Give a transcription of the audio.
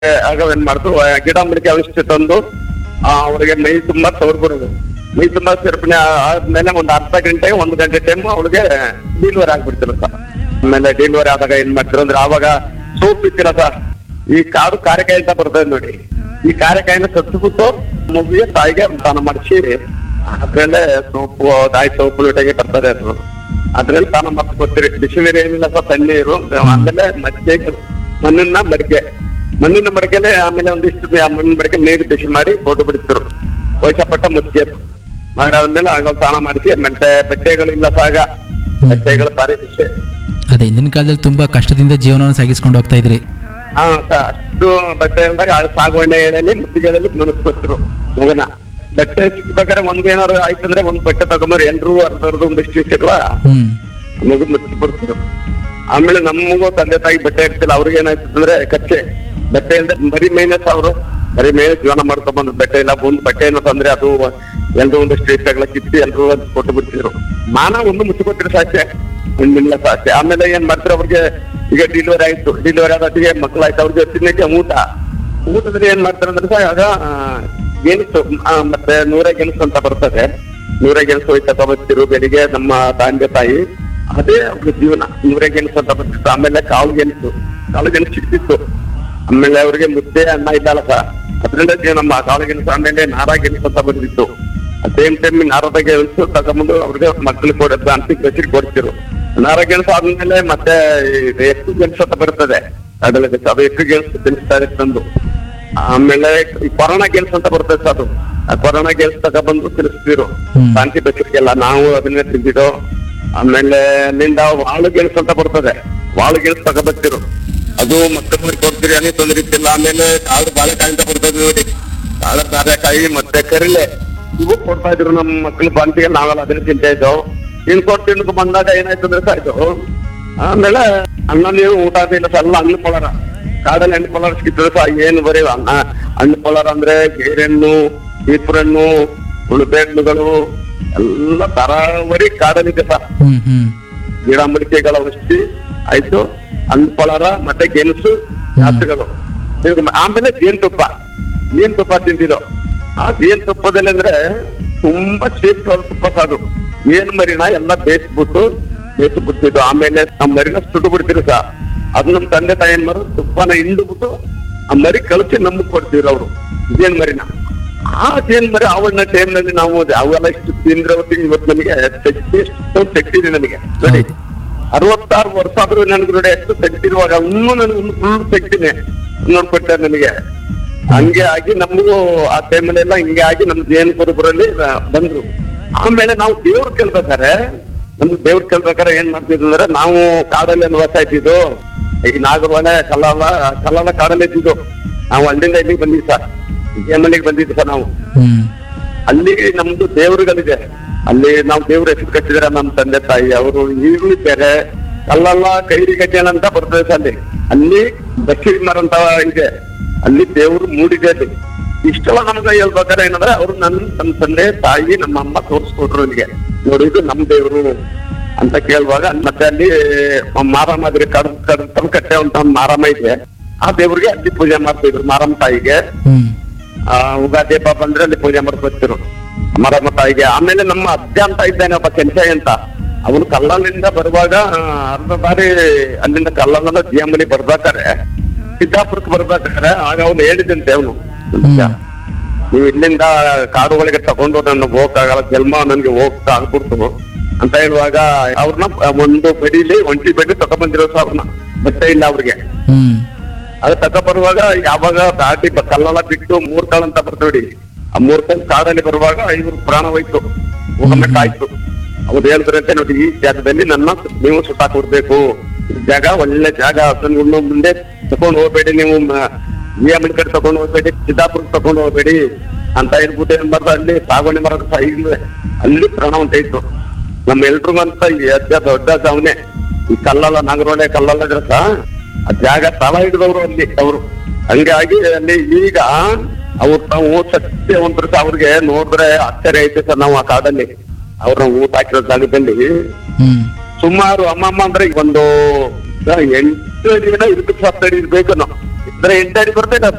ಆಗ ಏನ್ ಮಾಡ್ತು ಆ ಗಿಡ ಮಡಿಕೆ ಔಷಧಿ ತಂದು ಆ, ಅವ್ರಿಗೆ ಮೈ ತುಂಬಾ ತೋರ್ಬಿಡೋದು ಮೈ ತುಂಬಾ ಸೇರ್ಪಣೆ ಆದ್ಮೇಲೆ ಒಂದು ಅರ್ಧ ಗಂಟೆ ಒಂದು ಗಂಟೆ ಟೈಮ್ ಅವಳಿಗೆ ಡೆಲಿವರಿ ಆಗ್ಬಿಡ್ತಿರ ಸರ್ ಆಮೇಲೆ ಡೆಲಿವರಿ ಆದಾಗ ಏನ್ ಮಾಡ್ತಿರ ಅಂದ್ರೆ ಆವಾಗ ಸೋಪ್ ಇತ್ತಿರ ಸರ್ ಈ ಕಾಡು ಕಾರೆಕಾಯಿ ಅಂತ ಬರ್ತದೆ ನೋಡಿ ಈ ಕಾರೆಕಾಯಿನ ಸತ್ಬಿಟ್ಟು ಮಗುವಿಗೆ ತಾಯಿಗೆ ಸ್ನಾನ ಮಾಡಿಸಿ ಅದ್ರಲ್ಲೇ ಸೋಪು ದಾಯಿ ಸೋಪು ಲೋಟಗೆ ಬರ್ತದೆ ಅದು ಅದ್ರಲ್ಲಿ ಸ್ನಾನ ಮಾಡ್ತಾ ಕೊಡ್ತೀರಿ ಬಿಸಿನೀರು ಏನಿಲ್ಲ ಸರ್ ತಣ್ಣೀರು ಆಮೇಲೆ ಮಜ್ಜಿಗೆ ಮಣ್ಣಿನ ಮಡಿಕೆ ಮಣ್ಣಿನ ಮಡಿಕೆಲೆ ಆಮೇಲೆ ಒಂದಿಷ್ಟು ಆ ಮಣ್ಣಿನ ಮಡಿಕೆ ನೀರು ಬಿಸಿ ಮಾಡಿ ಫೋಟೋ ಬಿಡಿಸಿದ್ರು ವಯಸ್ಸಪಟ್ಟ ಮುಚ್ಚಿಗೆ ಮಾಡಾದ್ಮೇಲೆ ಆಗ ಸ್ನಾನ ಮಾಡಿಸಿ ಮತ್ತೆ ಬಟ್ಟೆಗಳು ಇಲ್ಲ ಸಾಗ ಬಟ್ಟೆಗಳು ಭಾರಿ ವಿಷಯ ಅದೇ ಹಿಂದಿನ ಕಾಲದಲ್ಲಿ ತುಂಬಾ ಕಷ್ಟದಿಂದ ಜೀವನವನ್ನು ಸಾಗಿಸ್ಕೊಂಡು ಹೋಗ್ತಾ ಇದ್ರಿ ಹಾ ಸ- ಅಷ್ಟು ಬಟ್ಟೆ ಅಂದಾಗ ಆ ಸಾಗುವಳಿಯಲ್ಲಿ ಮುತ್ತಿಗೆದಲ್ಲಿ ಮುನಿಸ್ಕೊಟ್ರು ಮಗನ ಬಟ್ಟೆ ಸಿಕ್ಬೇಕಾದ್ರೆ ಒಂದ್ ಏನಾರು ಆಯ್ತಂದ್ರೆ ಒಂದ್ ಬಟ್ಟೆ ತಗೊಂಡ್ರೆ ಎಲ್ರು ಅರ್ಧ ಅರ್ಧ ಒಂದಿಷ್ಟು ಇಟ್ಟಿಲ್ವಾ ಹ್ಮ್ ಮಗು ಮುಚ್ಚಿ ಬಿಡ್ತಿದ್ರು ಆಮೇಲೆ ನಮಗೂ ತಂದೆ ತಾಯಿ ಬಟ್ಟೆ ಇರ್ತಿಲ್ಲ ಅವ್ರಿಗೆ ಏನಾಯ್ತು ಅಂದ್ರೆ ಕಚ್ಚೆ ಬಟ್ಟೆ ಇಲ್ದೆ ಬರೀ ಮೈನಸ್ ಅವರು ಬರೀ ಮೇಲೆ ಜೀವನ ಮಾಡ್ಕೊಂಡ್ ಬಂದ್ ಬಟ್ಟೆ ಇಲ್ಲ ಒಂದ್ ಬಟ್ಟೆ ಏನೋ ತಂದ್ರೆ ಅದು ಎಲ್ರು ಒಂದಷ್ಟು ಇಷ್ಟಗಳ ಕಿತ್ತಿ ಎಲ್ರು ಒಂದ್ ಕೊಟ್ಟು ಬಿಡ್ತಿದ್ರು ಮಾನ ಒಂದು ಮುಚ್ಚಿಕೊಟ್ಟಿರೋ ಸಾಧ್ಯ ಒಂದಿಲ್ಲ ಸಾಧ್ಯ ಆಮೇಲೆ ಏನ್ ಮಾಡ್ತಾರೆ ಅವ್ರಿಗೆ ಈಗ ಡಿಲಿವರಿ ಆಯ್ತು ಡಿಲಿವರಿ ಆದೊತ್ತಿಗೆ ಮಕ್ಕಳಾಯ್ತು ಅವ್ರಿಗೆ ತಿನ್ನಕ್ಕೆ ಊಟ ಊಟದಲ್ಲಿ ಏನ್ ಮಾಡ್ತಾರೆ ಅಂದ್ರೆ ಸರ್ ಆಗ ಆ, ಗೆಣಸು ಆ, ಮತ್ತೆ ನೂರ ಗೆಣಸು ಅಂತ ಬರ್ತದೆ ನೂರ ಗೆಣಸು ಹೋಯ್ತು ತಗೊಬರ್ತಿರು ಬೆಳಿಗ್ಗೆ ನಮ್ಮ ತಂದೆ ತಾಯಿ ಅದೇ ಅವ್ರ ಜೀವನ ನೂರ ಗೆಣಸು ಅಂತ ಬರ್ತಿತ್ತು ಆಮೇಲೆ ಕಾಳು ಗೆಣಸು ಕಾಳು ಗೆಣಸು ಸಿಕ್ತಿತ್ತು ಆಮೇಲೆ ಅವ್ರಿಗೆ ಮುದ್ದೆ ಅನ್ನ ಇದ್ದಲ್ಲ ಸರ್ ಅದ್ರಿಂದ ಜೀವ- ನಮ್ಮ ಕಾಳು ಗೆಣಸು ಆಮೇಲೆ ನಾರ ಗೆಣಸು ಅಂತ ಬಂದಿತ್ತು ಸೇಮ್ ಟೈಮ್ ನಾರದ ಗೆಣಸು ತಗೊಂಡು ಅವ್ರಿಗೆ ಮಕ್ಕಳು ಕೊಡೋದು ಅಂತ ಕಸಿ ಕೊಡ್ತಿರು ನಾರ ಗೆಣಸು ಆದ್ಮೇಲೆ ಮತ್ತೆ ಇದು ಎಕ್ಕು ಗೆಣಸು ಅಂತ ಬರ್ತದೆ ಅದ್ರಲ್ಲಿ ಅದು ಎಕ್ಕು ಗೆಣಸು ತಿನ್ನಿಸ್ತಾರೆ ತಂದು ಆಮೇಲೆ ಈ ಕೊರೋನಾ ಗೆಲ್ಸ್ ಅಂತ ಬರ್ತದೆ ಸರ್ ಅದು ಆ ಕೊರೋನಾ ಗೆಲ್ಸ್ ತಗೊಬಂದು ತಿಳಿಸ್ತಿರು ಹ್ಮ್. ಶಾಂತಿ ಬಸ್ಸಿಗೆಲ್ಲ ನಾವು ಅದನ್ನೇ ತಿಂದಿದ್ದು ಆಮೇಲೆ ಅಲ್ಲಿಂದ ವಾಳು ಗೆಲ್ಸ್ ಅಂತ ಬರ್ತದೆ ವಾಳು ಗೆಲ್ಸ್ ತಗೊಬರ್ತಿರು ಅದು ಮಕ್ಕಳಿಗೆ ಕೊಡ್ತೀರಿ ಅನ್ನೋ ತೊಂದ್ರೆ ಇತ್ತಿಲ್ಲ ಆಮೇಲೆ ಕಾಳು ಬಾಳೆಕಾಯಿ ಅಂತ ಬರ್ತದೆ ನೋಡಿ ಕಾಳ ಬಾಳೆಕಾಯಿ ಮತ್ತೆ ಕರಿಲೆ ಇವು ಕೊಡ್ತಾ ಇದ್ರು ನಮ್ಮ ಮಕ್ಕಳು ಬಂತಿಗೆ ನಾವೆಲ್ಲ ಅದನ್ನ ತಿಂತಾ ಇದ್ದೋ ಇನ್ ಕೊಟ್ಟು ತಿನ್ಕೊ ಬಂದಾಗ ಏನಾಯ್ತು ಅಂದ್ರೆ ಸಾಯ್ತು ಆಮೇಲೆ ಅನ್ನ ನೀವು ಊಟ ಇಲ್ಲ ಸರ್ ಎಲ್ಲ ಹಣ್ಣು ಪೊಳರ ಕಾಡಲ್ಲಿ ಹಣ್ಣು ಪೊಳರ ಸಿಕ್ಕಿದ್ರೆ ಸಹ ಏನು ಬರೀ ಅನ್ನ ಹಣ್ಣು ಪೊಳರ ಅಂದ್ರೆ ಗೇರೆಣ್ಣು ಹಣ್ಣು ಉಳುಪೆ ಹಣ್ಣುಗಳು ಎಲ್ಲ ತರಾವರಿ ಕಾಡಲ್ಲಿದೆ ಸರ್ ಹ್ಮ್ ಹ್ಮ್ ಗಿಡ ಮಡಿಕೆಗಳ ಔಷಧಿ ಆಯ್ತು ಹಣ್ಣು ಪೊಳರ ಮತ್ತೆ ಗೆಣಸು ಜಾತಿಗಳು ಆಮೇಲೆ ಜೇನುತುಪ್ಪ ಜೇನುತುಪ್ಪ ತಿಂದಿದ್ದು ಆ ಜೇನುತುಪ್ಪದಲ್ಲಿ ಅಂದ್ರೆ ತುಂಬಾ ಸೇಫ್ ತುಪ್ಪ ಸರ್ ಅದು ಏನ್ ಮರಿನ ಎಲ್ಲ ಬೇಯಿಸ್ಬಿಟ್ಟು ಬೇಯಿಸಿ ಬಿಡ್ತಿದ್ದು ಆಮೇಲೆ ಆ ಮರಿನ ಸುಟ್ಟು ಬಿಡ್ತಿರು ಸರ್ ಅದು ನಮ್ ತಂದೆ ತಾಯಿ ಏನ್ ಮಾಡೋದು ತುಪ್ಪನ ಹಿಂಡ್ಬಿಟ್ಟು ಆ ಮರಿ ಕಳಿಸಿ ನಮಗ್ ಕೊಡ್ತಿದ್ರು ಅವರು ಜೇನ್ ಮರಿನ ಆ ಜೇನ್ ಮರಿ ಅವನ ಟೈಮ್ ನಲ್ಲಿ ನಾವು ಅವೆಲ್ಲ ಇಷ್ಟು ತಿಂದ್ರೆ ಹೊತ್ತಿಗೆ ಇವತ್ತು ನಮಗೆ ಶಕ್ತಿ ಎಷ್ಟು ಶಕ್ತಿ ಇದೆ ನಮಗೆ ನೋಡಿ ಹೌದು. ಅರವತ್ತಾರು ವರ್ಷ ಆದ್ರೂ ನನ್ಗೆ ನೋಡಿ ಎಷ್ಟು ತೆಗ್ದಿರುವಾಗ ಇನ್ನೂ ನನಗೆ ಫುಲ್ ತೆಗ್ದಿನಿ ನೋಡ್ಕೊಟ್ಟೆ ನನಗೆ ಹಂಗೆ ಆಗಿ ನಮಗೂ ಆ ಟೈಮಲ್ಲೆಲ್ಲ ಹಿಂಗೆ ಆಗಿ ನಮ್ ಜೇನು ಕುರುಬರಲ್ಲಿ ಬಂದ್ರು ಆಮೇಲೆ ನಾವು ದೇವ್ರ ಕೇಳ್ಬೇಕಾರೆ ನಮ್ಗೆ ದೇವ್ರ ಕೇಳ್ಬೇಕಾರೆ ಏನ್ ಮಾಡ್ತಿದ್ವಿ ಅಂದ್ರೆ ನಾವು ಕಾಡಲ್ಲಿ ವಾಸ ಇದ್ದಿದ್ದು ಈ ನಾಗರವನೆ ಕಲ್ಲಲ್ಲ ಕಲ್ಲಲ್ಲ ಕಾಡಲ್ಲಿ ಇದ್ದಿದ್ದು ನಾವು ಅಲ್ಲಿಂದ ಇಲ್ಲಿಗೆ ಬಂದಿದ್ವಿ ಸರ್ ಮನೆಗೆ ಬಂದಿದ್ವಿ ಸರ್ ನಾವು ಹ್ಮ್ ಅಲ್ಲಿ ನಮ್ದು ದೇವರುಗಳಿದೆ ಅಲ್ಲಿ ನಾವು ದೇವ್ರ ಹೆಸರು ಕಟ್ಟಿದ್ರೆ ನಮ್ಮ ತಂದೆ ತಾಯಿ ಅವರು ಈಗಲೂ ಬೇರೆ ಅಲ್ಲೆಲ್ಲ ಕೈರಿಗಡ್ಡೆ ಅಂತ ಬರ್ತದೆ ಸರ್ ಅಲ್ಲಿ ಅಲ್ಲಿ ದಕ್ಷಿಣ ಮರ ಅಂತ ಇದೆ ಅಲ್ಲಿ ದೇವ್ರು ಮೂಡಿದೆ ಅಲ್ಲಿ ಇಷ್ಟೆಲ್ಲ ನಮ್ಗೆ ಹೇಳ್ಬೇಕಾದ್ರೆ ಏನಂದ್ರೆ ಅವ್ರು ನನ್ನ ನಮ್ಮ ತಂದೆ ತಾಯಿ ನಮ್ಮ ಅಮ್ಮ ತೋರಿಸ್ಕೊಟ್ರು ನನಗೆ ನೋಡಿ ಇದು ನಮ್ ದೇವ್ರು ಅಂತ ಕೇಳುವಾಗ ಮತ್ತೆ ಅಲ್ಲಿ ಮಾರಮ್ಮ ಇದ್ರೆ ಕಡ ಕಡ ಕಟ್ಟೆ ಅಂತ ಒಂದು ಮಾರಮ್ಮ ಇದೆ ಆ ದೇವ್ರಿಗೆ ಅಲ್ಲಿ ಪೂಜೆ ಮಾಡ್ತಿದ್ರು ಮಾರಮ್ಮ ತಾಯಿಗೆ ಹ್ಮ್ ಆ ಉಗಾದಿ ಹಬ್ಬ ಬಂದ್ರೆ ಅಲ್ಲಿ ಪೂಜೆ ಮಾಡ್ಕೊತಿರು ಮರಮ್ಮ ತಾಯಿಗೆ ಆಮೇಲೆ ನಮ್ಮ ಅಜ್ಜ ಅಂತ ಇದ್ದಾನೆ ಒಬ್ಬ ಕೆಂಚಯ್ಯ ಅಂತ ಅವನು ಕಲ್ಲಲ್ಲಿಂದ ಬರುವಾಗ ಆ, ಅರ್ಧ ಬಾರಿ ಅಲ್ಲಿಂದ ಕಲ್ಲಲ್ಲ ಜಿಯಮ್ಮನಿ ಬರ್ಬೇಕಾರೆ ಸಿದ್ದಾಪುರಕ್ಕೆ ಬರ್ಬೇಕಾರೆ ಆಗ ಅವನು ಹೇಳಿದಂತೆ ಅವನು ನೀವು ಇಲ್ಲಿಂದ ಕಾಡು ಒಳಗೆ ತಗೊಂಡು ನನ್ನ ಹೋಗಕ್ಕಾಗಲ್ಲ ಜನ್ಮ ನನ್ಗೆ ಹೋಗ್ತಾ ಆಗ್ಬಿಡ್ತು ಅಂತ ಹೇಳುವಾಗ ಅವ್ರನ್ನ ಒಂದು ಬೆಡಿಲಿ ಒಂಟಿ ಬೆಡಿ ತಗೊಂಡ್ಬಂದಿರೋ ಅವ್ರನ್ನ ಬಟ್ಟೆ ಇಲ್ಲ ಅವ್ರಿಗೆ ಹ್ಮ್ ಅದು ತಕ ಬರುವಾಗ ಯಾವಾಗ ದಾಟಿ ಬ- ಕಲ್ಲೆಲ್ಲ ಬಿಟ್ಟು ಮೂರ್ ಕಾಲ್ ಅಂತ ಬರ್ತೇವಿ ಆ ಮೂರ್ ಕಾಲ್ ಕಾಡಲ್ಲಿ ಬರುವಾಗ ಇವ್ರು ಪ್ರಾಣ ಹೋಯ್ತು ಹೋಗಬೇಕಾಯ್ತು ಅವ್ರು ಹೇಳಿದ್ರಂತೆ ನೋಡಿ ಈ ಜಾಗದಲ್ಲಿ ನನ್ನ ನೀವು ಸುತ್ತಾಕ್ ಕೊಡ್ಬೇಕು ಈ ಜಾಗ ಒಳ್ಳೆ ಜಾಗ ಅದನ್ನ ಮುಂದೆ ತಗೊಂಡು ಹೋಗ್ಬೇಡಿ ನೀವು ನಿಯಮನ ಕಡೆ ತಗೊಂಡು ಹೋಗ್ಬೇಡಿ ಸಿದ್ದಾಪುರ ತಗೊಂಡು ಹೋಗ್ಬೇಡಿ ಅಂತ ಹೇಳ್ಬಿಟ್ಟು ಏನ್ ಮಾಡ್ದ ಅಲ್ಲಿ ಸಾಗುವಳಿ ಮರದ ಸೈಡ್ ಅಲ್ಲಿ ಪ್ರಾಣ ಹೊಂಟೈತು ನಮ್ಮ ಎಲ್ರಿಗೂ ಅಂತ ಈ ಅಜ್ಜ ದೊಡ್ಡ ಅಜ್ಜ ಅವನೇ ಈ ಕಲ್ಲಲ್ಲ ನಾಗರೋಳೆ ಕಲ್ಲಲ್ಲ ಇದ್ರೆ ಸಹ ಆ ಜಾಗ ತಲ ಹಿಡಿದವರು ಅಲ್ಲಿ ಅವರು ಹಂಗಾಗಿ ಅಲ್ಲಿ ಈಗ ಅವ್ರು ನಾವು ಸತ್ಯವಂತರು ಸಹ ಅವ್ರಿಗೆ ನೋಡಿದ್ರೆ ಆಶ್ಚರ್ಯ ಐತೆ ಸರ್ ನಾವು ಆ ಕಾಡಲ್ಲಿ ಅವ್ರನ್ನ ಊಟ ಹಾಕಿರೋ ಜಾಗದಲ್ಲಿ ಹ್ಮ್ ಸುಮಾರು ಅಮ್ಮಮ್ಮ ಅಂದ್ರೆ ಈಗ ಒಂದು ಎಂಟು ದಿನ ಇದಕ್ಕೆ ಸತ್ತ ಇರ್ಬೇಕು ನಾವು ಅಂದ್ರೆ ಎಂಟು ಅಡಿ ಬರುತ್ತೆ